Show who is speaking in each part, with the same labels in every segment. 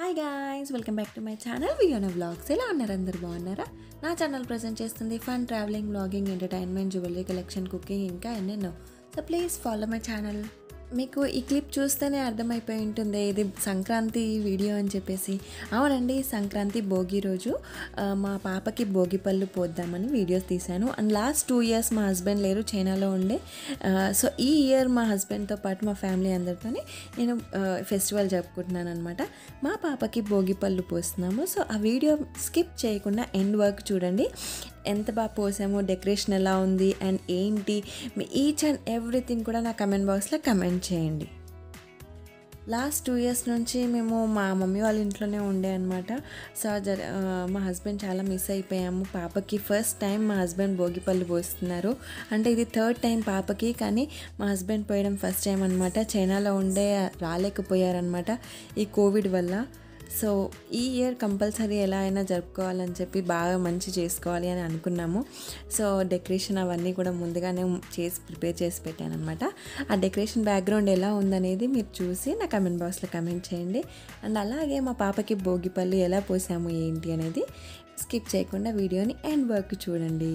Speaker 1: hi guys welcome back to my channel Viona vlogs ఎలా ఉన్నారు అందరు బాగున్నారా నా ఛానల్ ప్రజెంట్ చేస్తుంది fun travelling vlogging entertainment jewellery collection cooking ఇంకా ఎన్నెన్నో so please follow my channel మీకు ఈ క్లిప్ చూస్తేనే అర్థమైపోయి ఉంటుంది ఇది సంక్రాంతి వీడియో అని చెప్పేసి అవునండి సంక్రాంతి భోగి రోజు ఆ, మా పాపకి భోగి పళ్ళు పోద్దామని వీడియోస్ తీశాను అండ్ లాస్ట్ టూ ఇయర్స్ మా హస్బెండ్ లేరు చైనాలో ఉండే ఆ, సో ఈ ఇయర్ మా హస్బెండ్తో పాటు మా ఫ్యామిలీ అందరితోని నేను ఆ, ఫెస్టివల్ జరుపుకుంటున్నాను అనమాట మా పాపకి భోగి పళ్ళు పోస్తున్నాము సో ఆ వీడియో స్కిప్ చేయకుండా ఎండ్ వర్క్ చూడండి ఎంత బాగా పోసాము డెకరేషన్ ఎలా ఉంది అండ్ ఏంటి మీ ఈచ్ అండ్ ఎవ్రీథింగ్ కూడా నా కమెంట్ బాక్స్లో కమెంట్ చేయండి లాస్ట్ టూ ఇయర్స్ నుంచి మేము మా మమ్మీ వాళ్ళ ఇంట్లోనే ఉండే అనమాట సో జర ఆ, మా హస్బెండ్ చాలా మిస్ అయిపోయాము పాపకి ఫస్ట్ టైం మా హస్బెండ్ భోగిపల్లి పోస్తున్నారు అంటే ఇది థర్డ్ టైం పాపకి కానీ మా హస్బెండ్ పోయడం ఫస్ట్ టైం అనమాట చైనాలో ఉండే రాలేకపోయారనమాట ఈ కోవిడ్ వల్ల సో ఈ ఇయర్ కంపల్సరీ ఎలా అయినా జరుపుకోవాలని చెప్పి బాగా మంచి చేసుకోవాలి అని అనుకున్నాము సో డెకరేషన్ అవన్నీ కూడా ముందుగానే చేసి ప్రిపేర్ చేసి పెట్టాను అనమాట ఆ డెకరేషన్ బ్యాక్గ్రౌండ్ ఎలా ఉందనేది మీరు చూసి నా కమెంట్ బాక్స్లో కమెంట్ చేయండి అండ్ అలాగే మా పాపకి భోగిపల్లి ఎలా పోసాము ఏంటి అనేది స్కిప్ చేయకుండా వీడియోని ఎండ్ వర్క్ చూడండి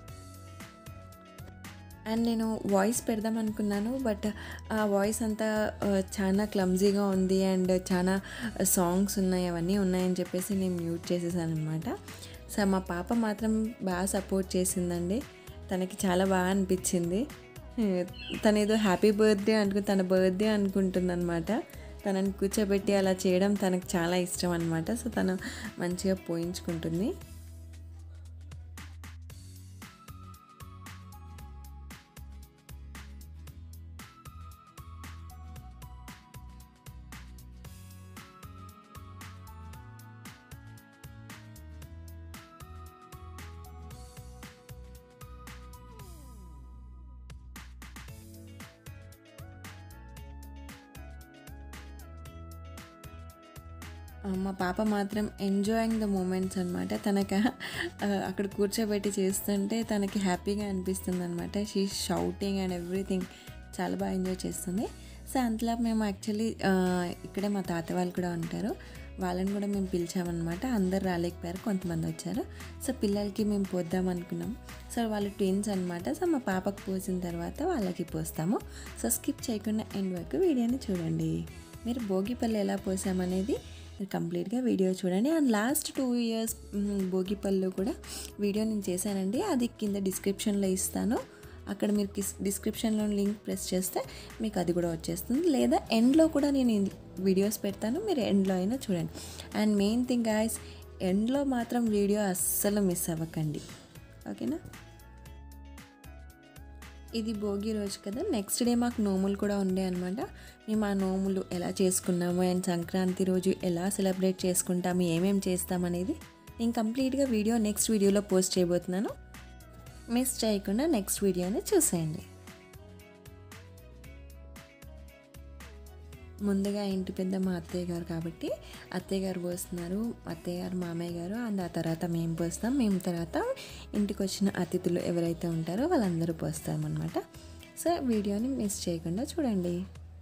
Speaker 1: అండ్ నేను వాయిస్ పెడదాం అనుకున్నాను బట్ ఆ వాయిస్ అంతా ఆ, చాలా క్లమ్జీగా ఉంది అండ్ చాలా సాంగ్స్ ఉన్నాయి అవన్నీ ఉన్నాయని చెప్పేసి నేను మ్యూట్ చేసేసాను అనమాట సో మా పాప మాత్రం బాగా సపోర్ట్ చేసిందండి తనకి చాలా బాగా అనిపించింది తను ఏదో హ్యాపీ బర్త్డే అనుకు తన బర్త్డే అనుకుంటుంది అనమాట తనని కూర్చోబెట్టి అలా చేయడం తనకు చాలా ఇష్టం అనమాట సో తను మంచిగా పోయించుకుంటుంది ఆ, మా పాప మాత్రం ఎంజాయింగ్ ద మూమెంట్స్ అనమాట తనకి ఆ, అక్కడ కూర్చోబెట్టి చేస్తుంటే తనకి హ్యాపీగా అనిపిస్తుంది అనమాట షీ షౌటింగ్ అండ్ ఎవ్రీథింగ్ చాలా బాగా ఎంజాయ్ చేస్తుంది సో అంతలా మేము యాక్చువల్లీ ఇక్కడే మా తాత వాళ్ళు కూడా ఉంటారు వాళ్ళని కూడా మేము పిలిచామన్నమాట అందరు రాలేకపోయారు కొంతమంది వచ్చారు సో పిల్లలకి మేము పోద్దాం అనుకున్నాం సో వాళ్ళు ట్విన్స్ అనమాట సో మా పాపకు పోసిన తర్వాత వాళ్ళకి పోస్తాము సో స్కిప్ చేయకుండా ఎండ్ వరకు వీడియోని చూడండి మీరు భోగిపల్లి ఎలా పోసామనేది మీరు కంప్లీట్గా వీడియో చూడండి అండ్ లాస్ట్ టూ ఇయర్స్ భోగిపల్లి కూడా వీడియో నేను చేశానండి అది కింద డిస్క్రిప్షన్లో ఇస్తాను అక్కడ మీరు కిస్ డిస్క్రిప్షన్లో లింక్ ప్రెస్ చేస్తే మీకు అది కూడా వచ్చేస్తుంది లేదా ఎండ్లో కూడా నేను ఈ వీడియోస్ పెడతాను మీరు ఎండ్లో అయినా చూడండి అండ్ మెయిన్ థింగ్ గాయస్ ఎండ్లో మాత్రం వీడియో అస్సలు మిస్ అవ్వకండి ఓకేనా ఇది భోగి రోజు కదా నెక్స్ట్ డే మాకు నోములు కూడా ఉండే అనమాట మేము ఆ నోములు ఎలా చేసుకున్నాము అండ్ సంక్రాంతి రోజు ఎలా సెలబ్రేట్ చేసుకుంటాము ఏమేమి చేస్తామనేది నేను కంప్లీట్గా వీడియో నెక్స్ట్ వీడియోలో పోస్ట్ చేయబోతున్నాను మిస్ చేయకుండా నెక్స్ట్ వీడియోని చూసేయండి ముందుగా ఇంటి పెద్ద మా అత్తయ్య గారు కాబట్టి అత్తయ్య గారు పోస్తున్నారు అత్తయ్య గారు మామయ్య గారు అండ్ ఆ తర్వాత మేము పోస్తాం మేము తర్వాత ఇంటికి వచ్చిన అతిథులు ఎవరైతే ఉంటారో వాళ్ళందరూ పోస్తామన్నమాట సో వీడియోని మిస్ చేయకుండా చూడండి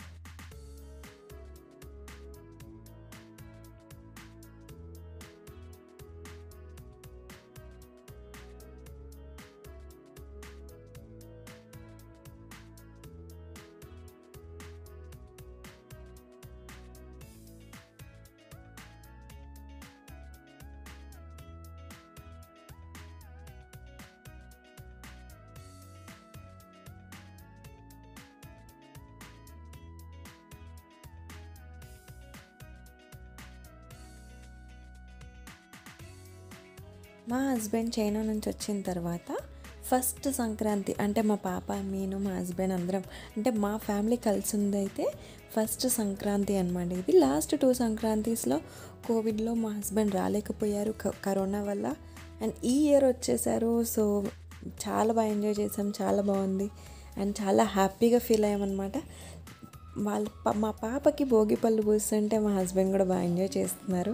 Speaker 1: మా హస్బెండ్ చైనా నుంచి వచ్చిన తర్వాత ఫస్ట్ సంక్రాంతి అంటే మా పాప నేను మా హస్బెండ్ అందరం అంటే మా ఫ్యామిలీ కలిసి ఉందైతే ఫస్ట్ సంక్రాంతి అనమాట ఇది లాస్ట్ టూ సంక్రాంతిస్లో కోవిడ్లో మా హస్బెండ్ రాలేకపోయారు క- కరోనా వల్ల అండ్ ఈ ఇయర్ వచ్చేసారు సో చాలా బాగా ఎంజాయ్ చేసాం చాలా బాగుంది అండ్ చాలా హ్యాపీగా ఫీల్ అయ్యామన్నమాట వాళ్ళ ప- మా పాపకి భోగి పళ్ళు పూస్తుంటే మా హస్బెండ్ కూడా బాగా ఎంజాయ్ చేస్తున్నారు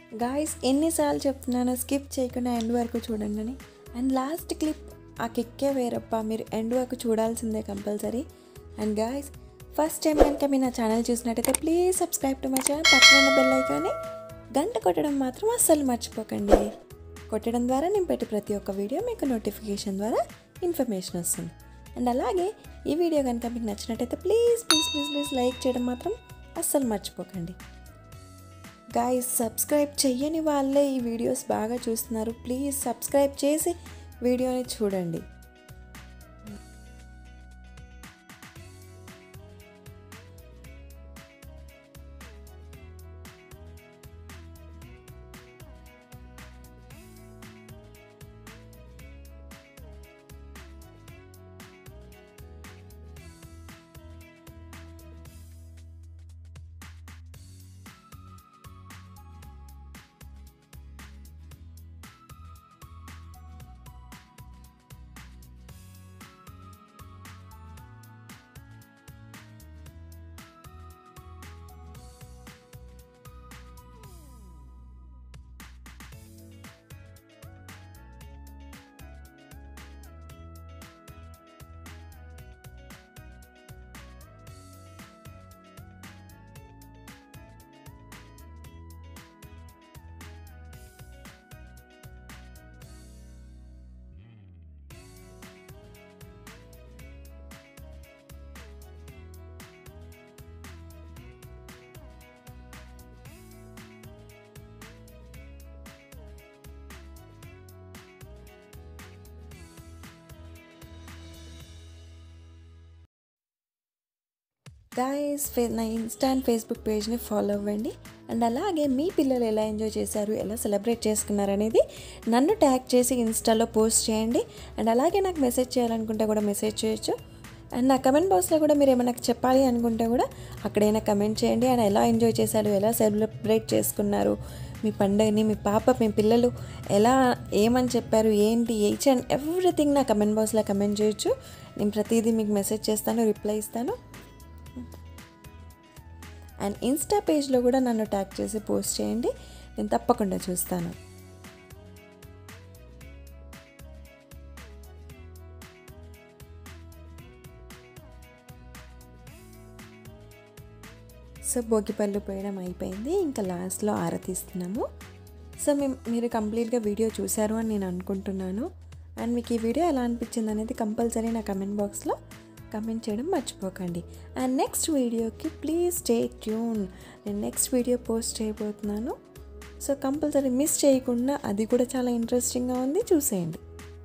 Speaker 1: గాయస్ ఎన్నిసార్లు చెప్తున్నానో స్కిప్ చేయకుండా ఎండ్ వరకు చూడండి అని అండ్ లాస్ట్ క్లిప్ ఆ కిక్కే వేరప్ప మీరు ఎండ్ వరకు చూడాల్సిందే compulsory and guys first time కనుక మీరు నా ఛానల్ చూసినట్టయితే please subscribe to my channel పక్కన ఉన్న బెల్ ఐకాన్ని గంట కొట్టడం మాత్రం అస్సలు మర్చిపోకండి కొట్టడం ద్వారా నేను పెట్టే ప్రతి ఒక్క వీడియో మీకు నోటిఫికేషన్ ద్వారా ఇన్ఫర్మేషన్ వస్తుంది అండ్ అలాగే ఈ వీడియో కనుక మీకు నచ్చినట్టయితే please please please please like చేయడం మాత్రం అస్సలు మర్చిపోకండి గాయస్ సబ్స్క్రైబ్ చెయ్యని వాళ్ళే ఈ వీడియోస్ బాగా చూస్తున్నారు ప్లీజ్ సబ్స్క్రైబ్ చేసి వీడియోని చూడండి గాయస్ ఫే నా ఇన్స్టా అండ్ ఫేస్బుక్ పేజ్ని ఫాలో అవ్వండి అండ్ అలాగే మీ పిల్లలు ఎలా ఎంజాయ్ చేశారు ఎలా సెలబ్రేట్ చేసుకున్నారు అనేది నన్ను ట్యాగ్ చేసి ఇన్స్టాలో పోస్ట్ చేయండి అండ్ అలాగే నాకు మెసేజ్ చేయాలనుకుంటే కూడా మెసేజ్ చేయొచ్చు అండ్ నా కమెంట్ బాక్స్లో కూడా మీరు ఏమైనా చెప్పాలి అనుకుంటే కూడా అక్కడైనా కమెంట్ చేయండి అండ్ ఎలా ఎంజాయ్ చేశారు ఎలా సెలబ్రేట్ చేసుకున్నారు మీ పండుగని మీ పాప మీ పిల్లలు ఎలా ఏమని చెప్పారు ఏంటి ఈచ్ అండ్ ఎవ్రీథింగ్ నా కమెంట్ బాక్స్లో కమెంట్ చేయొచ్చు నేను ప్రతిదీ మీకు మెసేజ్ చేస్తాను రిప్లై ఇస్తాను అండ్ ఇన్స్టా పేజ్లో కూడా నన్ను ట్యాగ్ చేసి పోస్ట్ చేయండి నేను తప్పకుండా చూస్తాను సో భోగిపళ్ళు పోయడం అయిపోయింది ఇంకా లాస్ట్లో ఆరతిస్తున్నాము సో మేము మీరు కంప్లీట్గా వీడియో చూశారు అని నేను అనుకుంటున్నాను అండ్ మీకు ఈ వీడియో ఎలా అనిపించింది అనేది కంపల్సరీ నా కమెంట్ బాక్స్లో కమెంట్ చేయడం మర్చిపోకండి అండ్ నెక్స్ట్ వీడియోకి ప్లీజ్ స్టే ట్యూన్ నేను నెక్స్ట్ వీడియో పోస్ట్ చేయబోతున్నాను సో కంపల్సరీ మిస్ చేయకుండా అది కూడా చాలా ఇంట్రెస్టింగ్గా ఉంది చూసేయండి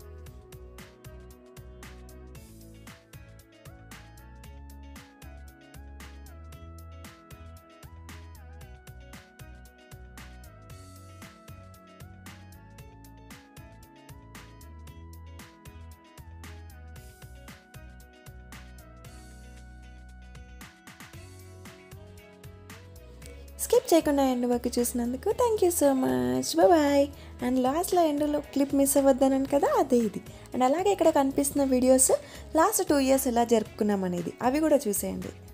Speaker 1: స్కిప్ చేయకుండా ఎండ్ వరకు చూసినందుకు thank you so much bye and లాస్ట్లో ఎండ్లో క్లిప్ మిస్ అవ్వద్దన్నాను కదా అదే ఇది అండ్ అలాగే ఇక్కడ కనిపిస్తున్న వీడియోస్ లాస్ట్ టూ ఇయర్స్ ఎలా జరుపుకున్నాం అనేది అవి కూడా చూసేయండి